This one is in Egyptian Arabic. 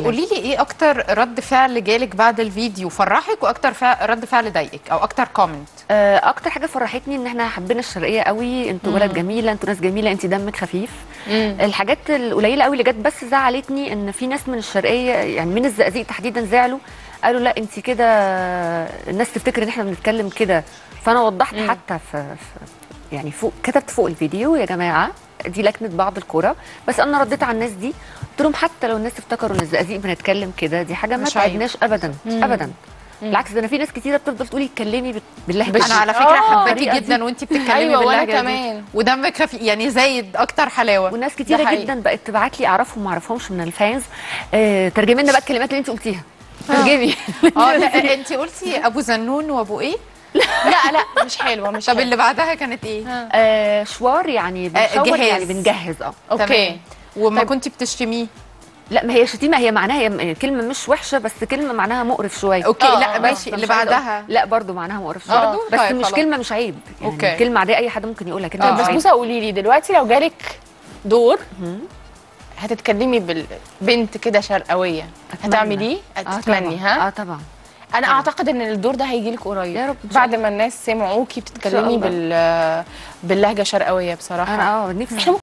قولي لي ايه اكتر رد فعل جالك بعد الفيديو فرحك واكتر فع- رد فعل ضايقك او اكتر كومنت آه، اكتر حاجه فرحتني ان احنا حبينا الشرقيه قوي انتوا ولد جميله انتوا ناس جميله انت دمك خفيف الحاجات القليله قوي اللي جت بس زعلتني ان في ناس من الشرقيه يعني من الزقازيق تحديدا زعلوا قالوا لا انت كده الناس تفتكر ان احنا بنتكلم كده فانا وضحت حتى في, في يعني فوق كتبت فوق الفيديو يا جماعه دي لكنه بعض الكوره بس انا رديت على الناس دي قلت لهم حتى لو الناس افتكروا ان الزقازيق بنتكلم كده دي حاجه ما مش عيب. تعبناش ابدا ابدا بالعكس ده انا في ناس كتيره بتفضل تقولي اتكلمي بال- باللهجه انا على فكره آه، حباكي الطريقة جدا دي. وانتي بتتكلمي أيوة، وأنا باللهجه دي. كمان. ودمك خفيف يعني زايد اكتر حلاوه وناس كتيره حقيقي. جدا بقت تبعت لي اعرفهم ما اعرفهمش من الفانز آه ترجمي لنا بقى الكلمات اللي انت قلتيها ترجمي اه لا انت قلتي ابو زنون وابو ايه لا لا مش حلوه مش طب حلوة. اللي بعدها كانت ايه آه شوار يعني بنشور جهاز. يعني بنجهز اه اوكي تمام. وما طيب. كنتي بتشتميه لا ما هي شتيمه هي معناها هي كلمه مش وحشه بس كلمه معناها مقرف شويه اوكي آه، لا آه، ماشي بس اللي مش عايزة أقول- بعدها لا برضو معناها مقرف شويه برضو؟ بس طيب مش خلاص. كلمه مش عيب يعني أوكي. كلمه عاديه اي حد ممكن يقولها كده آه. مش بس عيب بوسه قولي لي دلوقتي لو جالك دور هتتكلمي بالبنت كده شرقويه أتمنى. هتعمليه آه هتتمني طبعا. ها اه طبعا انا اعتقد ان الدور ده هيجي لك قريب يا رب إن شاء بعد ما الناس سمعوكي إن شاء بتتكلمي الله. بال باللهجه شرقويه بصراحه انا اه نفسي احنا